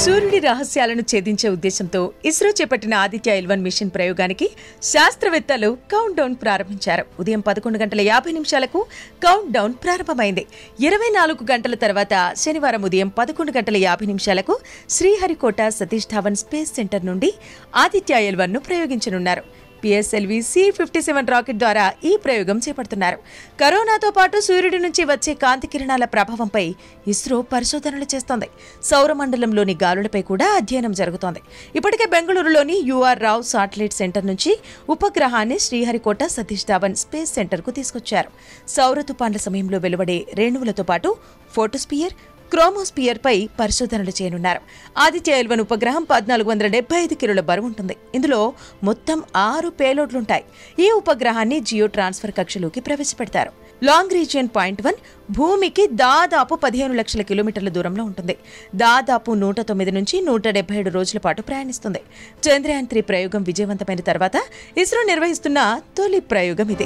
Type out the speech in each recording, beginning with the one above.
సూర్యుడి రహస్యాలను ఛేదించే ఉద్దేశంతో ఇస్రో చేపట్టిన ఆదిత్య ఎల్వన్ మిషన్ ప్రయోగానికి శాస్త్రవేత్తలు కౌంట్ డౌన్ ప్రారంభించారు ఉదయం పదకొండు గంటల యాభై నిమిషాలకు కౌంట్ డౌన్ ప్రారంభమైంది ఇరవై నాలుగు గంటల తర్వాత శనివారం ఉదయం పదకొండు గంటల యాభై నిమిషాలకు శ్రీహరికోట సతీష్ ధావన్ స్పేస్ సెంటర్ నుండి ఆదిత్య ఎల్వన్ ను ప్రయోగించనున్నారు PSLV C fifty seven rocket ద్వారా ఈ ప్రయోగం చేపడుతున్నారు కరోనాతో పాటు సూర్యుడి నుంచి వచ్చే కాంతి కిరణాల ప్రభావంపై ఇస్రో పరిశోధనలు చేస్తోంది సౌరమండలంలోని గాలులపై కూడా అధ్యయనం జరుగుతోంది ఇప్పటికే బెంగళూరులోని యుఆర్ రావ్ సాటిలైట్ సెంటర్ నుంచి ఉపగ్రహాన్ని శ్రీహరికోట సతీష్ ధావన్ స్పేస్ సెంటర్కు తీసుకొచ్చారు సౌర తుపాన్ల సమయంలో వెలువడే రేణువులతో పాటు ఫోటోస్పియర్ క్రోమోస్పియర్ పై పరిశోధనలు చేయనున్నారు ఆదిత్య ఎల్వన్ ఉపగ్రహం పద్నాలుగు వందల డెబ్బై ఐదు కిలోల బరువు ఉంటుంది ఇందులో మొత్తం ఆరు పేలోడ్లుంటాయి ఈ ఉపగ్రహాన్ని జియో ట్రాన్స్ఫర్ కక్షలోకి ప్రవేశపెడతారు లాంగ్ రీజియన్ పాయింట్ వన్ భూమికి దాదాపు పదిహేను లక్షల కిలోమీటర్ల దూరంలో ఉంటుంది దాదాపు నూట తొమ్మిది నుంచి నూట డెబ్బై ఏడు రోజుల పాటు ప్రయాణిస్తుంది చంద్రయాన్ త్రీ ప్రయోగం విజయవంతమైన తర్వాత ఇస్రో నిర్వహిస్తున్న తొలి ప్రయోగం ఇది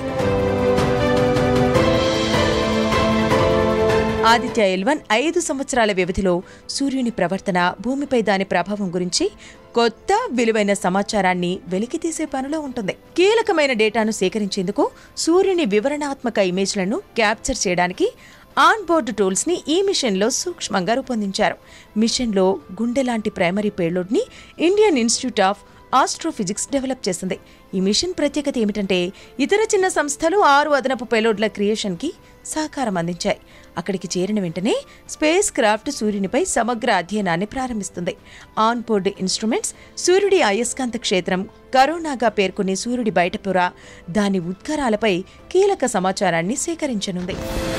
ఆదిత్య ఎల్వన్ ఐదు సంవత్సరాల వ్యవధిలో సూర్యుని ప్రవర్తన భూమిపై దాని ప్రభావం గురించి కొత్త విలువైన సమాచారాన్ని వెలికితీసే పనిలో ఉంటుంది కీలకమైన డేటాను సేకరించేందుకు సూర్యుని వివరణాత్మక ఇమేజ్లను క్యాప్చర్ చేయడానికి ఆన్ బోర్డు టూల్స్ ని ఈ మిషన్లో సూక్ష్మంగా రూపొందించారు మిషన్లో గుండె లాంటి ప్రైమరీ పేలోడ్ని Indian institute of astrophysics develop చేసింది ఈ మిషన్ ప్రత్యేకత ఏమిటంటే ఇతర చిన్న సంస్థలు ఆరు అదనపు పేలోడ్ల క్రియేషన్కి సహకారం అందించాయి అక్కడికి చేరిన వెంటనే స్పేస్ క్రాఫ్ట్ సూర్యునిపై సమగ్ర అధ్యయనాన్ని ప్రారంభిస్తుంది ఆన్ బోర్డ్ ఇన్స్ట్రుమెంట్స్ సూర్యుడి అయస్కాంత క్షేత్రం కరోనాగా పేర్కొనే సూర్యుడి బయటపుర దాని ఉద్గారాలపై కీలక సమాచారాన్ని సేకరించనుంది